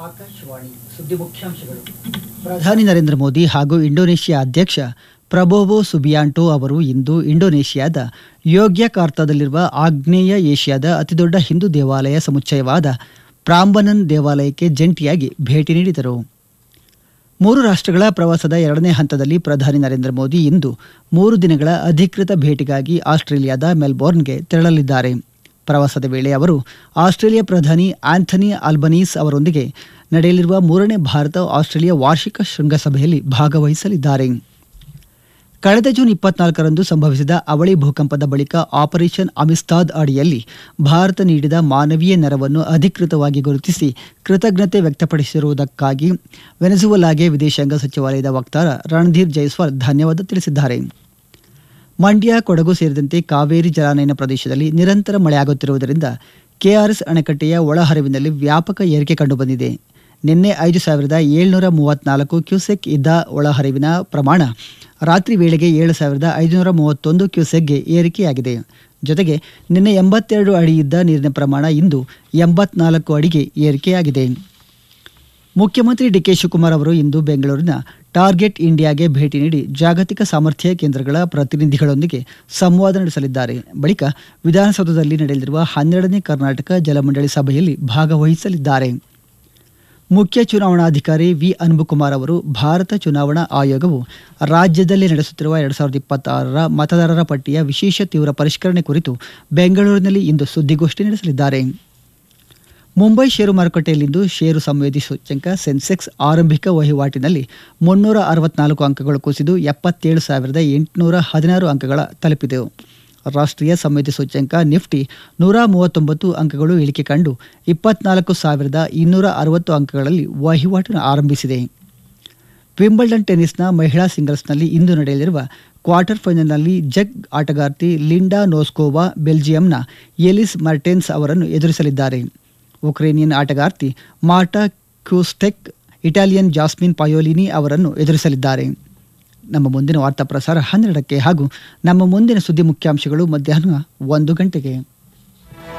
ಆಕಾಶವಾಣಿ ಸುದ್ದಿ ಮುಖ್ಯಾಂಶಗಳು ಪ್ರಧಾನಿ ನರೇಂದ್ರ ಮೋದಿ ಹಾಗೂ ಇಂಡೋನೇಷ್ಯಾ ಅಧ್ಯಕ್ಷ ಪ್ರಬೋವೋ ಸುಬಿಯಾಂಟೋ ಅವರು ಇಂದು ಇಂಡೋನೇಷ್ಯಾದ ಯೋಗ್ಯಕಾರ್ತಾದಲ್ಲಿರುವ ಆಗ್ನೇಯ ಏಷ್ಯಾದ ಅತಿದೊಡ್ಡ ಹಿಂದೂ ದೇವಾಲಯ ಸಮುಚ್ಚಯವಾದ ಪ್ರಾಂಬನನ್ ದೇವಾಲಯಕ್ಕೆ ಜಂಟಿಯಾಗಿ ಭೇಟಿ ನೀಡಿದರು ಮೂರು ರಾಷ್ಟ್ರಗಳ ಪ್ರವಾಸದ ಎರಡನೇ ಹಂತದಲ್ಲಿ ಪ್ರಧಾನಿ ನರೇಂದ್ರ ಮೋದಿ ಇಂದು ಮೂರು ದಿನಗಳ ಅಧಿಕೃತ ಭೇಟಿಗಾಗಿ ಆಸ್ಟ್ರೇಲಿಯಾದ ಮೆಲ್ಬೋರ್ನ್ಗೆ ತೆರಳಲಿದ್ದಾರೆ ಪ್ರವಾಸದ ವೇಳೆ ಅವರು ಆಸ್ಟ್ರೇಲಿಯಾ ಪ್ರಧಾನಿ ಆಂಥನಿ ಆಲ್ಬನೀಸ್ ಅವರೊಂದಿಗೆ ನಡೆಯಲಿರುವ ಮೂರನೇ ಭಾರತ ಆಸ್ಟ್ರೇಲಿಯಾ ವಾರ್ಷಿಕ ಶೃಂಗಸಭೆಯಲ್ಲಿ ಭಾಗವಹಿಸಲಿದ್ದಾರೆ ಕಳೆದ ಜೂನ್ ಇಪ್ಪತ್ನಾಲ್ಕರಂದು ಸಂಭವಿಸಿದ ಅವಳಿ ಭೂಕಂಪದ ಬಳಿಕ ಆಪರೇಷನ್ ಅಮಿಸ್ತಾದ್ ಅಡಿಯಲ್ಲಿ ಭಾರತ ನೀಡಿದ ಮಾನವೀಯ ನೆರವನ್ನು ಅಧಿಕೃತವಾಗಿ ಗುರುತಿಸಿ ಕೃತಜ್ಞತೆ ವ್ಯಕ್ತಪಡಿಸಿರುವುದಕ್ಕಾಗಿ ವೆನೆಜುವಲಾಗೆ ವಿದೇಶಾಂಗ ಸಚಿವಾಲಯದ ವಕ್ತಾರ ರಣಧೀರ್ ಜೈಸ್ವಾಲ್ ಧನ್ಯವಾದ ತಿಳಿಸಿದ್ದಾರೆ ಮಂಡ್ಯ ಕೊಡಗು ಸೇರಿದಂತೆ ಕಾವೇರಿ ಜಲಾನಯನ ಪ್ರದೇಶದಲ್ಲಿ ನಿರಂತರ ಮಳೆಯಾಗುತ್ತಿರುವುದರಿಂದ ಕೆಆರ್ಎಸ್ ಅಣೆಕಟ್ಟೆಯ ಒಳಹರಿವಿನಲ್ಲಿ ವ್ಯಾಪಕ ಏರಿಕೆ ಕಂಡುಬಂದಿದೆ ನಿನ್ನೆ ಐದು ಸಾವಿರದ ಏಳ್ನೂರ ಮೂವತ್ನಾಲ್ಕು ಕ್ಯೂಸೆಕ್ ಇದ್ದ ಒಳಹರಿವಿನ ಪ್ರಮಾಣ ರಾತ್ರಿ ವೇಳೆಗೆ ಏಳು ಸಾವಿರದ ಐದುನೂರ ಮೂವತ್ತೊಂದು ಕ್ಯೂಸೆಕ್ಗೆ ಏರಿಕೆಯಾಗಿದೆ ಜೊತೆಗೆ ನಿನ್ನೆ ಎಂಬತ್ತೆರಡು ಅಡಿ ಇದ್ದ ನೀರಿನ ಪ್ರಮಾಣ ಇಂದು ಎಂಬತ್ನಾಲ್ಕು ಅಡಿಗೆ ಏರಿಕೆಯಾಗಿದೆ ಮುಖ್ಯಮಂತ್ರಿ ಡಿಕೆ ಶಿವಕುಮಾರ್ ಅವರು ಇಂದು ಬೆಂಗಳೂರಿನ ಟಾರ್ಗೆಟ್ ಇಂಡಿಯಾಗೆ ಭೇಟಿ ನೀಡಿ ಜಾಗತಿಕ ಸಾಮರ್ಥ್ಯ ಕೇಂದ್ರಗಳ ಪ್ರತಿನಿಧಿಗಳೊಂದಿಗೆ ಸಂವಾದ ನಡೆಸಲಿದ್ದಾರೆ ಬಳಿಕ ವಿಧಾನಸೌಧದಲ್ಲಿ ನಡೆಯಲಿರುವ ಹನ್ನೆರಡನೇ ಕರ್ನಾಟಕ ಜಲಮಂಡಳಿ ಸಭೆಯಲ್ಲಿ ಭಾಗವಹಿಸಲಿದ್ದಾರೆ ಮುಖ್ಯ ಚುನಾವಣಾಧಿಕಾರಿ ವಿ ಅನ್ಬುಕುಮಾರ್ ಅವರು ಭಾರತ ಚುನಾವಣಾ ಆಯೋಗವು ರಾಜ್ಯದಲ್ಲಿ ನಡೆಸುತ್ತಿರುವ ಎರಡ್ ಸಾವಿರದ ಇಪ್ಪತ್ತಾರರ ಮತದಾರರ ಪಟ್ಟಿಯ ವಿಶೇಷ ತೀವ್ರ ಪರಿಷ್ಕರಣೆ ಕುರಿತು ಬೆಂಗಳೂರಿನಲ್ಲಿ ಇಂದು ಸುದ್ದಿಗೋಷ್ಠಿ ನಡೆಸಲಿದ್ದಾರೆ ಮುಂಬೈ ಷೇರು ಮಾರುಕಟ್ಟೆಯಲ್ಲಿಂದು ಷೇರು ಸಂವೇದಿ ಸೂಚ್ಯಂಕ ಸೆನ್ಸೆಕ್ಸ್ ಆರಂಭಿಕ ವಹಿವಾಟಿನಲ್ಲಿ ಮುನ್ನೂರ ಅರವತ್ನಾಲ್ಕು ಅಂಕಗಳು ಕುಸಿದು ಎಪ್ಪತ್ತೇಳು ಸಾವಿರದ ಎಂಟುನೂರ ಹದಿನಾರು ಅಂಕಗಳ ತಲುಪಿದೆ ರಾಷ್ಟ್ರೀಯ ಸಂವೇದಿ ಸೂಚ್ಯಂಕ ನಿಫ್ಟಿ ನೂರ ಮೂವತ್ತೊಂಬತ್ತು ಅಂಕಗಳು ಇಳಿಕೆ ಕಂಡು ಇಪ್ಪತ್ನಾಲ್ಕು ಸಾವಿರದ ಇನ್ನೂರ ಅರವತ್ತು ಅಂಕಗಳಲ್ಲಿ ವಹಿವಾಟು ಆರಂಭಿಸಿದೆ ವಿಂಬಲ್ಡನ್ ಟೆನ್ನಿಸ್ನ ಮಹಿಳಾ ಸಿಂಗಲ್ಸ್ನಲ್ಲಿ ಇಂದು ನಡೆಯಲಿರುವ ಕ್ವಾರ್ಟರ್ ಫೈನಲ್ನಲ್ಲಿ ಜಗ್ ಆಟಗಾರ್ತಿ ಲಿಂಡಾ ನೋಸ್ಕೋವಾ ಬೆಲ್ಜಿಯಂನ ಎಲಿಸ್ ಮರ್ಟೆನ್ಸ್ ಅವರನ್ನು ಎದುರಿಸಲಿದ್ದಾರೆ ಉಕ್ರೇನಿಯನ್ ಆಟಗಾರ್ತಿ ಮಾರ್ಟಾ ಕ್ಯೂಸ್ಟೆಕ್ ಇಟಾಲಿಯನ್ ಜಾಸ್ಮಿನ್ ಪಯೋಲಿನಿ ಅವರನ್ನು ಎದುರಿಸಲಿದ್ದಾರೆ ನಮ್ಮ ಮುಂದಿನ ವಾರ್ತಾ ಪ್ರಸಾರ ಹನ್ನೆರಡಕ್ಕೆ ಹಾಗೂ ನಮ್ಮ ಮುಂದಿನ ಸುದ್ದಿ ಮುಖ್ಯಾಂಶಗಳು ಮಧ್ಯಾಹ್ನ ಒಂದು ಗಂಟೆಗೆ